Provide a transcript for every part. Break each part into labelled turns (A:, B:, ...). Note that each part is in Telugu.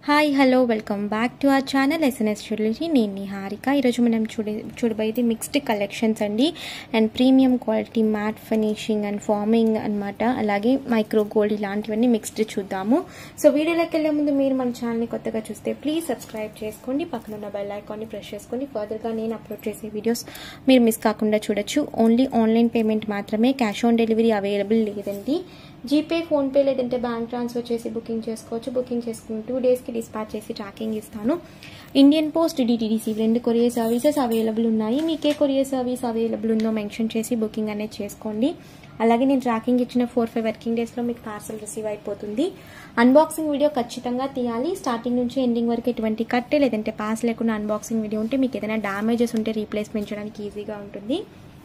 A: hi hello welcome back to our channel SNS jewellery నేను నిహారిక ఈరోజు మనం చూడ చూడబోయేది మిక్స్డ్ కలెక్షన్స్ అండి and premium quality matt finishing and forming అనమాట అలాగే మైక్రో గోల్డ్ ఇలాంటివన్నీ మిక్స్డ్ చూద్దాము సో వీడియోలోకి వెళ్ళే ముందు మీరు మన ఛానల్ని కొత్తగా చూస్తే ప్లీజ్ సబ్స్క్రైబ్ చేసుకోండి పక్కన ఉన్న బెల్ ఐకాన్ని ప్రెస్ చేసుకోండి ఫర్దర్గా నేను అప్లోడ్ చేసే వీడియోస్ మీరు మిస్ కాకుండా చూడొచ్చు ఓన్లీ ఆన్లైన్ పేమెంట్ మాత్రమే క్యాష్ ఆన్ డెలివరీ అవైలబుల్ లేదండి జీపే ఫోన్పే లేదంటే బ్యాంక్ ట్రాన్స్ఫర్ చేసి బుకింగ్ చేసుకోవచ్చు బుకింగ్ చేసుకుని టూ డేస్కి డిస్పాచ్ చేసి ట్రాకింగ్ ఇస్తాను ఇండియన్ పోస్ట్ డిటీడీసీ రెండు కొరియర్ సర్వీసెస్ అవైలబుల్ ఉన్నాయి మీకే కొరియర్ సర్వీస్ అవైలబుల్ ఉందో మెన్షన్ చేసి బుకింగ్ అనేది చేసుకోండి అలాగే నేను ట్రాకింగ్ ఇచ్చిన ఫోర్ ఫైవ్ వర్కింగ్ డేస్లో మీకు పార్సల్ రిసీవ్ అయిపోతుంది అన్బాక్సింగ్ వీడియో ఖచ్చితంగా తీయాలి స్టార్టింగ్ నుంచి ఎండింగ్ వరకు ఎటువంటి కట్టే లేదంటే పాస్ లేకుండా అన్బాక్సింగ్ వీడియో ఉంటే మీకు ఏదైనా డ్యామేజెస్ ఉంటే రీప్లేస్మెంట్ చేయడానికి ఈజీగా ఉంటుంది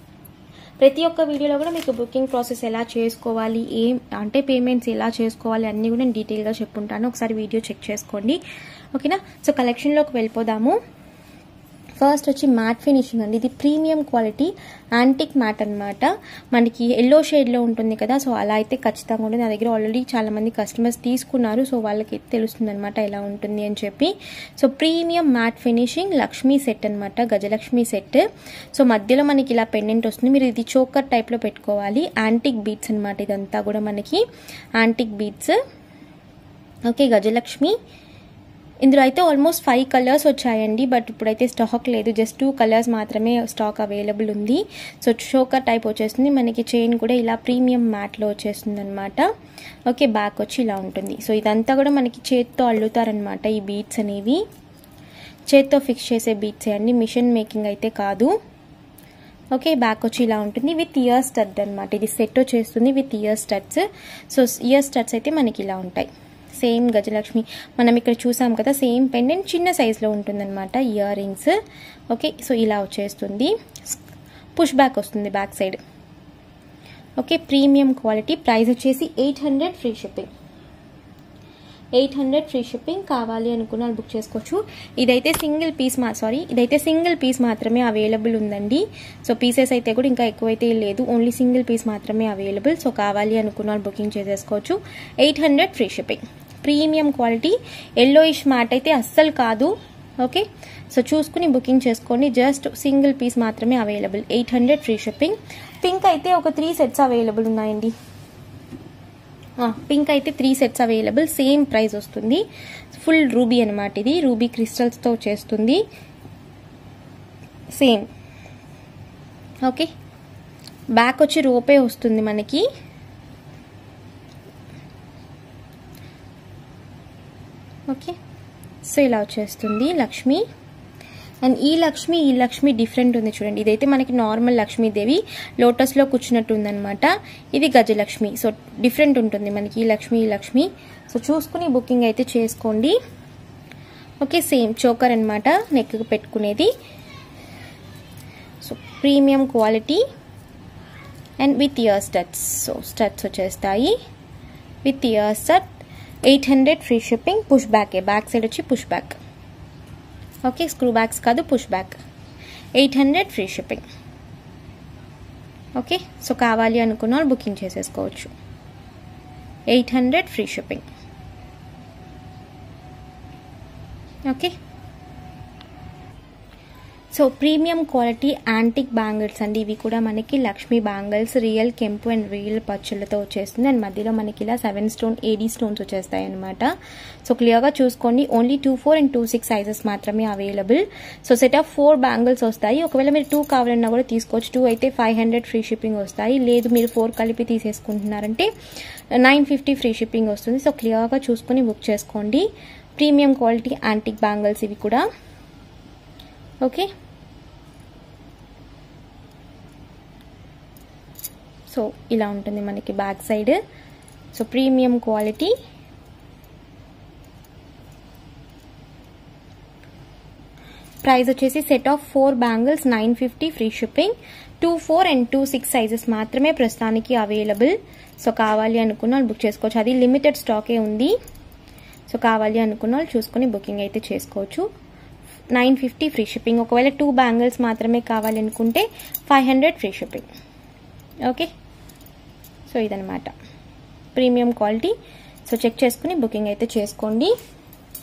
A: ప్రతి ఒక్క వీడియోలో కూడా మీకు బుకింగ్ ప్రాసెస్ ఎలా చేసుకోవాలి ఏం అంటే పేమెంట్స్ ఎలా చేసుకోవాలి అన్నీ కూడా నేను డీటెయిల్గా చెప్పుంటాను ఒకసారి వీడియో చెక్ చేసుకోండి ఓకేనా సో కలెక్షన్లోకి వెళ్ళిపోదాము ఫస్ట్ వచ్చి మ్యాట్ ఫినిషింగ్ అండి ఇది ప్రీమియం క్వాలిటీ యాంటిక్ మ్యాట్ అనమాట మనకి ఎల్లో షేడ్లో ఉంటుంది కదా సో అలా అయితే ఖచ్చితంగా ఉంటుంది నా దగ్గర ఆల్రెడీ చాలామంది కస్టమర్స్ తీసుకున్నారు సో వాళ్ళకి తెలుస్తుంది అనమాట ఎలా ఉంటుంది అని చెప్పి so premium matt finishing Lakshmi set అనమాట గజలక్ష్మి సెట్ సో మధ్యలో మనకి ఇలా పెండెంట్ వస్తుంది మీరు ఇది చోకర్ టైప్లో పెట్టుకోవాలి యాంటిక్ బీట్స్ అనమాట ఇదంతా కూడా మనకి యాంటిక్ బీట్స్ ఓకే గజలక్ష్మి ఇందులో అయితే ఆల్మోస్ట్ ఫైవ్ కలర్స్ వచ్చాయండి బట్ ఇప్పుడైతే స్టాక్ లేదు జస్ట్ టూ కలర్స్ మాత్రమే స్టాక్ అవైలబుల్ ఉంది సో షోకర్ టైప్ వచ్చేస్తుంది మనకి చైన్ కూడా ఇలా ప్రీమియం మ్యాట్లో వచ్చేస్తుంది అనమాట ఓకే బ్యాక్ వచ్చి ఇలా ఉంటుంది సో ఇదంతా కూడా మనకి చేత్తో అల్లుతారనమాట ఈ బీట్స్ అనేవి చేత్తో ఫిక్స్ చేసే బీట్స్ అండి మిషన్ మేకింగ్ అయితే కాదు ఓకే బ్యాక్ వచ్చి ఇలా ఉంటుంది విత్ ఇయర్ స్టడ్ అనమాట ఇది సెట్ వచ్చేస్తుంది with ear studs so ear studs అయితే మనకి ఇలా ఉంటాయి సేమ్ గజలక్ష్మి మనం ఇక్కడ చూసాం కదా సేమ్ పెండెంట్ చిన్న సైజులో ఉంటుందన్నమాట ఇయర్ రింగ్స్ ఓకే సో ఇలా వచ్చేస్తుంది పుష్ బ్యాక్ వస్తుంది back side okay premium quality price వచ్చేసి eight hundred free shipping eight hundred free shipping కావాలి అనుకున్న బుక్ చేసుకోవచ్చు ఇదైతే సింగిల్ పీస్ మా సారీ ఇదైతే సింగిల్ పీస్ మాత్రమే అవైలబుల్ ఉందండి సో పీసెస్ అయితే కూడా ఇంకా ఎక్కువైతే లేదు ఓన్లీ సింగిల్ పీస్ మాత్రమే అవైలబుల్ సో కావాలి అనుకున్న బుకింగ్ చేసేసుకోవచ్చు eight hundred free shipping premium quality yellowish matt అయితే అస్సలు కాదు ఓకే సో చూసుకుని బుకింగ్ చేసుకోండి జస్ట్ సింగిల్ పీస్ మాత్రమే available eight hundred free shipping pink అయితే ఒక త్రీ సెట్స్ అవైలబుల్ ఉన్నాయండి పింక్ అయితే three sets available same price వస్తుంది ఫుల్ రూబీ అనమాట ఇది రూబీ క్రిస్టల్స్తో చేస్తుంది సేమ్ ఓకే బ్యాక్ వచ్చి రోపే వస్తుంది మనకి ఓకే సో ఇలా వచ్చేస్తుంది లక్ష్మి అండ్ ఈ లక్ష్మి ఈ లక్ష్మి డిఫరెంట్ ఉంది చూడండి ఇదైతే మనకి నార్మల్ లక్ష్మీదేవి లోటస్లో కూర్చున్నట్టు ఉందనమాట ఇది గజలక్ష్మి సో డిఫరెంట్ ఉంటుంది మనకి ఈ లక్ష్మి ఈ లక్ష్మి సో చూసుకుని బుకింగ్ అయితే చేసుకోండి ఓకే సేమ్ చోకర్ అనమాట నెక్ పెట్టుకునేది so premium quality and with ear studs so studs వచ్చేస్తాయి with ear stud eight hundred free shipping push బ్యాకే బ్యాక్ సైడ్ వచ్చి push back okay screw backs కాదు push back eight hundred free shipping okay so కావాలి అనుకున్న వాళ్ళు బుకింగ్ చేసేసుకోవచ్చు eight hundred free shipping okay so premium quality antique bangles అండి ఇవి కూడా మనకి లక్ష్మీ బ్యాంగిల్స్ రియల్ కెంపు అండ్ రియల్ పచ్చులతో వచ్చేస్తుంది అండ్ మధ్యలో మనకి ఇలా సెవెన్ స్టోన్ ఏడీ స్టోన్స్ వచ్చేస్తాయి అనమాట సో క్లియర్గా చూసుకోండి only two four and two six sizes మాత్రమే available so set of four bangles వస్తాయి ఒకవేళ మీరు టూ కావాలన్నా కూడా తీసుకోవచ్చు టూ అయితే ఫైవ్ హండ్రెడ్ ఫ్రీ షిప్పింగ్ వస్తాయి లేదు మీరు ఫోర్ కలిపి తీసేసుకుంటున్నారంటే నైన్ ఫిఫ్టీ ఫ్రీ షిప్పింగ్ వస్తుంది సో క్లియర్గా చూసుకొని బుక్ చేసుకోండి ప్రీమియం క్వాలిటీ యాంటిక్ బ్యాంగిల్స్ ఇవి కూడా ఓకే సో ఇలా ఉంటుంది మనకి back side so premium quality price వచ్చేసి set of four bangles nine fifty free shipping two four and two six sizes మాత్రమే ప్రస్తుతానికి అవైలబుల్ సో కావాలి అనుకున్న వాళ్ళు బుక్ చేసుకోవచ్చు అది లిమిటెడ్ స్టాకే ఉంది సో కావాలి అనుకున్న వాళ్ళు చూసుకొని బుకింగ్ అయితే చేసుకోవచ్చు నైన్ ఫిఫ్టీ ఫ్రీ షిప్పింగ్ ఒకవేళ టూ బ్యాంగిల్స్ మాత్రమే కావాలి అనుకుంటే five hundred free shipping okay so ఇదనమాట ప్రీమియం క్వాలిటీ సో చెక్ చేసుకుని బుకింగ్ అయితే చేసుకోండి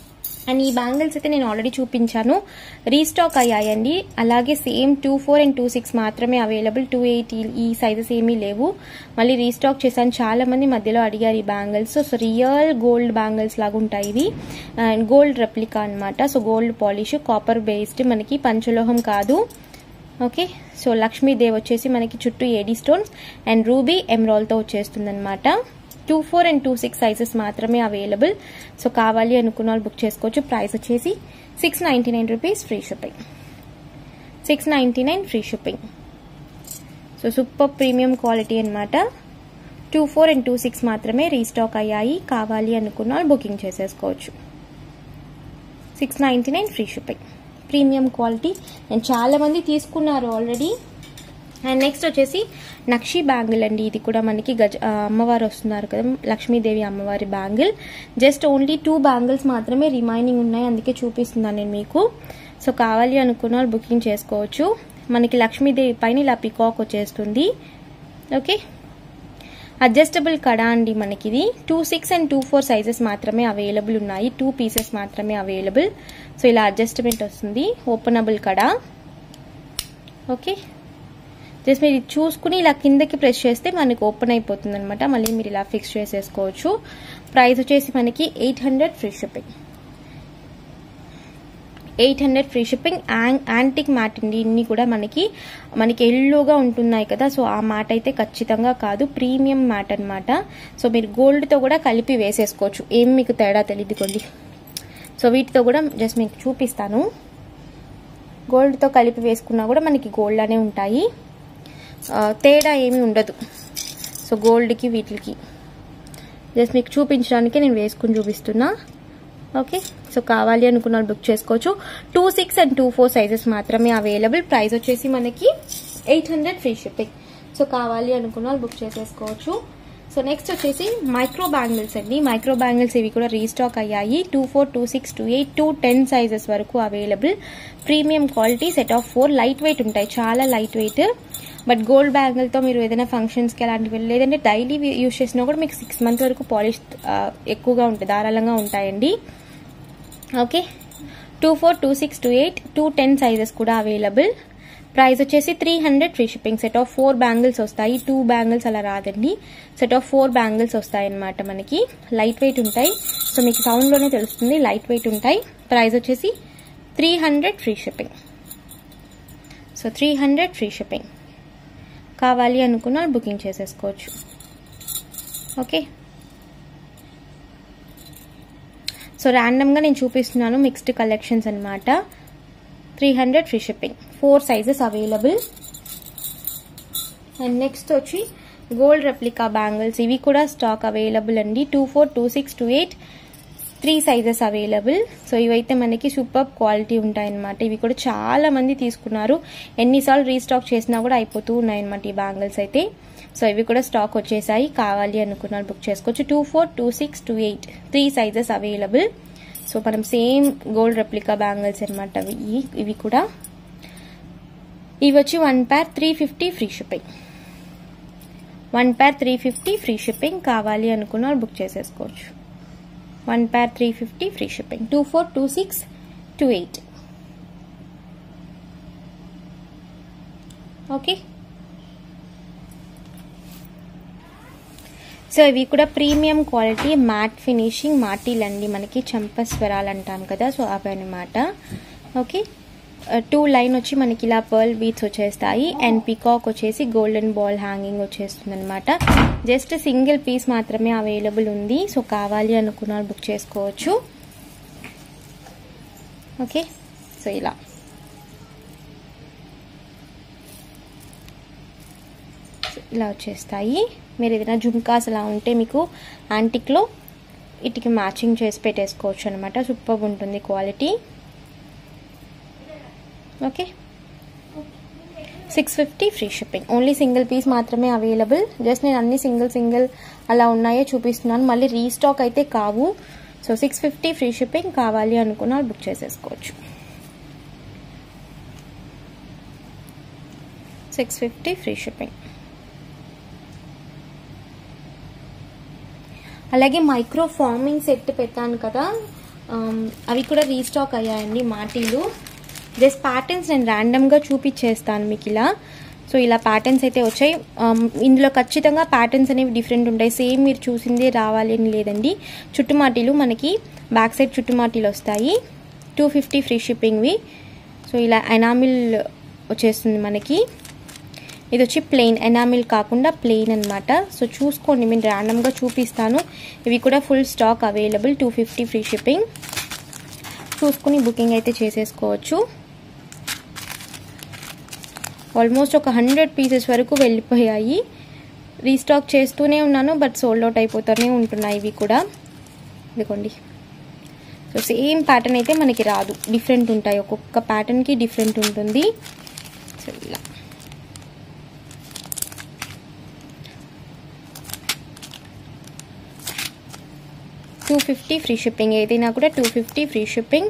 A: అండ్ ఈ బ్యాంగిల్స్ అయితే నేను ఆల్రెడీ చూపించాను రీస్టాక్ అయ్యాయండి అలాగే same two four and two six మాత్రమే అవైలబుల్ టూ ఎయిట్ ఈ సైజెస్ ఏమీ లేవు మళ్ళీ రీస్టాక్ చేశాను చాలా మంది మధ్యలో అడిగారు ఈ bangles so real gold bangles లాగా ఉంటాయి ఇవి అండ్ గోల్డ్ రెప్లికా అనమాట so gold polish copper based మనకి పంచలోహం కాదు ఓకే సో లక్ష్మీదేవి వచ్చేసి మనకి చుట్టూ ఏడీ స్టోన్స్ అండ్ రూబీ ఎమ్రాల్తో వచ్చేస్తుంది అనమాట two four and two six sizes మాత్రమే అవైలబుల్ సో కావాలి అనుకున్న వాళ్ళు బుక్ చేసుకోవచ్చు ప్రైస్ వచ్చేసి six ninety nine rupees free shipping six ninety nine free shipping so super premium quality అనమాట two four and two six మాత్రమే రీస్టాక్ అయ్యాయి కావాలి అనుకున్న వాళ్ళు బుకింగ్ చేసేసుకోవచ్చు six ninety nine free shipping premium quality and చాలామంది తీసుకున్నారు ఆల్రెడీ అండ్ నెక్స్ట్ వచ్చేసి నక్షి బ్యాంగిల్ అండి ఇది కూడా మనకి గజ అమ్మవారు వస్తున్నారు కదా లక్ష్మీదేవి అమ్మవారి bangle just only two bangles మాత్రమే రిమైనింగ్ ఉన్నాయి అందుకే చూపిస్తున్నాను నేను మీకు సో కావాలి అనుకున్న వాళ్ళు బుకింగ్ చేసుకోవచ్చు మనకి లక్ష్మీదేవి పైన ఇలా పికాక్ వచ్చేస్తుంది ఓకే అడ్జస్టబుల్ కడా అండి మనకి ఇది two six and two four sizes మాత్రమే అవైలబుల్ ఉన్నాయి టూ పీసెస్ మాత్రమే అవైలబుల్ సో ఇలా అడ్జస్ట్మెంట్ వస్తుంది ఓపెనబుల్ కడా ఓకే జస్ట్ మీరు ఇది చూసుకుని ఇలా కిందకి ప్రెస్ చేస్తే మనకి ఓపెన్ అయిపోతుంది అనమాట మళ్ళీ మీరు ఇలా ఫిక్స్ చేసేసుకోవచ్చు ప్రైస్ వచ్చేసి మనకి eight hundred free shipping eight hundred free shipping antique matt అండి ఇన్ని కూడా మనకి మనకి ఎల్లోగా ఉంటున్నాయి కదా సో ఆ మ్యాట్ అయితే ఖచ్చితంగా కాదు ప్రీమియం మ్యాట్ అనమాట సో మీరు గోల్డ్తో కూడా కలిపి వేసేసుకోవచ్చు ఏం మీకు తేడా తెలియదు కొండి సో వీటితో కూడా జస్ట్ మీకు చూపిస్తాను గోల్డ్తో కలిపి వేసుకున్నా కూడా మనకి గోల్డ్ అనే ఉంటాయి తేడా ఏమీ ఉండదు సో గోల్డ్కి వీటికి జస్ట్ మీకు చూపించడానికి నేను వేసుకుని చూపిస్తున్నా ఓకే సో కావాలి అనుకున్న బుక్ చేసుకోవచ్చు two six and two four sizes మాత్రమే అవైలబుల్ ప్రైస్ వచ్చేసి మనకి eight hundred free shipping so కావాలి అనుకున్న వాళ్ళు బుక్ చేసేసుకోవచ్చు సో నెక్స్ట్ వచ్చేసి మైక్రో బ్యాంగిల్స్ అండి మైక్రో బ్యాంగిల్స్ ఇవి కూడా రీస్టాక్ అయ్యాయి two four two six two eight two ten sizes వరకు available premium quality set of four light weight ఉంటాయి చాలా లైట్ వెయిట్ బట్ గోల్డ్ బ్యాంగిల్తో మీరు ఏదైనా ఫంక్షన్స్కి అలాంటివి లేదంటే డైలీ యూస్ చేసినా కూడా మీకు సిక్స్ మంత్ వరకు పాలిష్ ఎక్కువగా ఉంటుంది ధారాళంగా ఉంటాయండి okay two four two six two eight two ten sizes కూడా అవైలబుల్ ప్రైస్ వచ్చేసి three hundred free shipping set of four bangles వస్తాయి టూ బ్యాంగిల్స్ అలా రాదండి సెట్ ఆఫ్ ఫోర్ బ్యాంగిల్స్ వస్తాయి అనమాట మనకి లైట్ వెయిట్ ఉంటాయి సో మీకు సౌండ్లోనే తెలుస్తుంది లైట్ వెయిట్ ఉంటాయి ప్రైస్ వచ్చేసి three hundred free shipping so three hundred free shipping కావాలి అనుకున్న బుకింగ్ చేసేసుకోవచ్చు ఓకే సో ర్యాండమ్గా నేను చూపిస్తున్నాను మిక్స్డ్ కలెక్షన్స్ అనమాట three hundred free shipping four sizes available and next వచ్చి గోల్డ్ రెప్లికా బ్యాంగిల్స్ ఇవి కూడా స్టాక్ అవైలబుల్ అండి two four two six two eight three sizes available so ఇవైతే మనకి సూపర్ క్వాలిటీ ఉంటాయన్నమాట ఇవి కూడా చాలా మంది తీసుకున్నారు ఎన్నిసార్లు రీస్టాక్ చేసినా కూడా అయిపోతూ ఉన్నాయన్నమాట ఈ బ్యాంగిల్స్ అయితే సో ఇవి కూడా స్టాక్ వచ్చేసాయి కావాలి అనుకున్నారు బుక్ చేసుకోవచ్చు two four two six two eight three sizes available so మనం సేమ్ గోల్డ్ రెప్లికా బ్యాంగిల్స్ అనమాట ఇవి ఇవి కూడా ఇవి వచ్చి one pair three fifty free shipping one pair three fifty free shipping కావాలి అనుకున్న బుక్ చేసేసుకోవచ్చు one pair three fifty free shipping two four two six two eight okay so ఇవి కూడా ప్రీమియం క్వాలిటీ మ్యాట్ ఫినిషింగ్ మాటీలు అండి మనకి చంపస్వరాలు అంటాం కదా సో అవి అనమాట ఓకే టూ లైన్ వచ్చి మనకి ఇలా పర్ల్ బీట్స్ వచ్చేస్తాయి అండ్ పికాక్ వచ్చేసి గోల్డెన్ బాల్ హ్యాంగింగ్ వచ్చేస్తుంది అనమాట జస్ట్ సింగిల్ పీస్ మాత్రమే అవైలబుల్ ఉంది సో కావాలి అనుకున్న బుక్ చేసుకోవచ్చు ఓకే సో ఇలా ఇలా వచ్చేస్తాయి మీరు ఏదైనా జుమ్కాస్ అలా ఉంటే మీకు యాంటిక్లో వీటికి మ్యాచింగ్ చేసి పెట్టేసుకోవచ్చు అనమాట సూపర్ ఉంటుంది quality okay six fifty free shipping only single piece మాత్రమే అవైలబుల్ జస్ట్ నేను అన్ని సింగిల్ సింగిల్ అలా ఉన్నాయో చూపిస్తున్నాను మళ్ళీ రీస్టాక్ అయితే కావు so six fifty free shipping కావాలి అనుకున్న బుక్ చేసేసుకోవచ్చు సిక్స్ ఫిఫ్టీ ఫ్రీ షిప్పింగ్ అలాగే మైక్రో ఫార్మింగ్ సెట్ పెట్టాను కదా ఆమ్, అవి కూడా రీస్టాక్ అయ్యాయండి మాటీలు జస్ట్ ప్యాటర్న్స్ నేను ర్యాండమ్గా చూపించేస్తాను మీకు ఇలా సో ఇలా ప్యాటర్న్స్ అయితే వచ్చాయి ఆమ్, ఇందులో ఖచ్చితంగా ప్యాటర్న్స్ అనేవి డిఫరెంట్ ఉంటాయి సేమ్ మీరు చూసిందే రావాలి అని లేదండి చుట్టుమాటీలు మనకి బ్యాక్ సైడ్ చుట్టుమాటీలు వస్తాయి టూ ఫిఫ్టీ ఫ్రీ షిప్పింగ్వి సో ఇలా ఎనామిల్ వచ్చేస్తుంది మనకి ఇది వచ్చి ప్లెయిన్ ఎనామిల్ కాకుండా ప్లెయిన్ అనమాట సో చూసుకోండి నేను ర్యాండమ్గా చూపిస్తాను ఇవి కూడా full stock available two fifty free shipping చూసుకుని బుకింగ్ అయితే చేసేసుకోవచ్చు ఆల్మోస్ట్ ఒక హండ్రెడ్ పీసెస్ వరకు వెళ్ళిపోయాయి రీస్టాక్ చేస్తూనే ఉన్నాను బట్ సోల్డ్ అవుట్ అయిపోతూనే ఉంటున్నాయి ఇవి కూడా ఇదిగోండి సో సేమ్ ప్యాటర్న్ అయితే మనకి రాదు డిఫరెంట్ ఉంటాయి ఒక్కొక్క ప్యాటర్న్కి డిఫరెంట్ ఉంటుంది సో ఇలా టూ ఫిఫ్టీ ఫ్రీ షిప్పింగ్ ఏదైనా కూడా టూ ఫిఫ్టీ ఫ్రీ షిప్పింగ్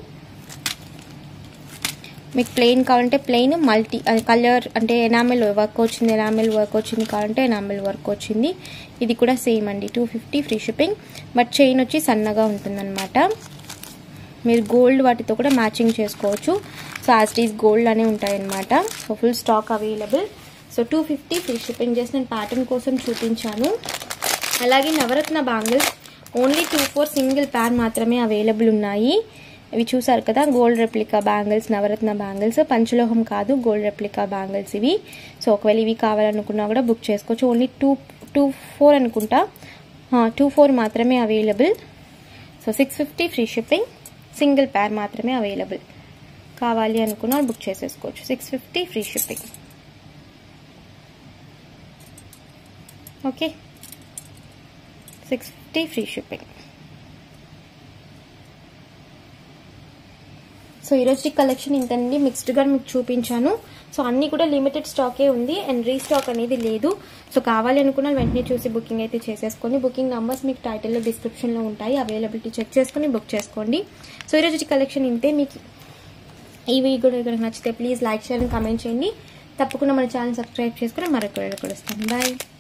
A: మీకు ప్లెయిన్ కావాలంటే ప్లెయిన్ మల్టీ అది కలర్ అంటే ఎనామిల్ వర్క్ వచ్చింది ఎనామిల్ వర్క్ వచ్చింది కావాలంటే ఎనామిల్ వర్క్ వచ్చింది ఇది కూడా సేమ్ అండి two fifty free shipping but chain వచ్చి సన్నగా ఉంటుందన్నమాట మీరు గోల్డ్ వాటితో కూడా మ్యాచింగ్ చేసుకోవచ్చు సో యాజ్ ఈజ్ గోల్డ్ అనే ఉంటాయన్నమాట so full stock available so two fifty free shipping చేసి నేను ప్యాటర్న్ కోసం చూపించాను అలాగే Navaratna bangles only two four single pair మాత్రమే అవైలబుల్ ఉన్నాయి ఇవి చూసారు కదా gold replica bangles Navaratna bangles పంచలోహం కాదు గోల్డ్ రెప్లికా బ్యాంగిల్స్ ఇవి సో ఒకవేళ ఇవి కావాలనుకున్నా కూడా బుక్ చేసుకోవచ్చు ఓన్లీ టూ టూ ఫోర్ అనుకుంటా టూ ఫోర్ మాత్రమే available so six fifty free shipping single pair మాత్రమే అవైలబుల్ కావాలి అనుకున్నా బుక్ చేసేసుకోవచ్చు six fifty free shipping okay six fifty free shipping so ఈరోజు కలెక్షన్ ఇంతండి మిక్స్డ్గా మీకు చూపించాను సో అన్నీ కూడా లిమిటెడ్ స్టాకే ఉంది అండ్ రీస్టాక్ అనేది లేదు సో కావాలి అనుకున్న వెంటనే చూసి బుకింగ్ అయితే చేసేసుకోండి బుకింగ్ నంబర్స్ మీకు టైటిల్లో డిస్క్రిప్షన్లో ఉంటాయి అవైలబిలిటీ చెక్ చేసుకుని బుక్ చేసుకోండి సో ఈరోజు కలెక్షన్ ఇంతే మీకు ఈ వీడియో కూడా కనుక నచ్చితే please like share and comment చేయండి తప్పకుండా మన ఛానల్ సబ్స్క్రైబ్ చేసుకుని మరొక వీడియో కూడా ఇస్తాను బాయ్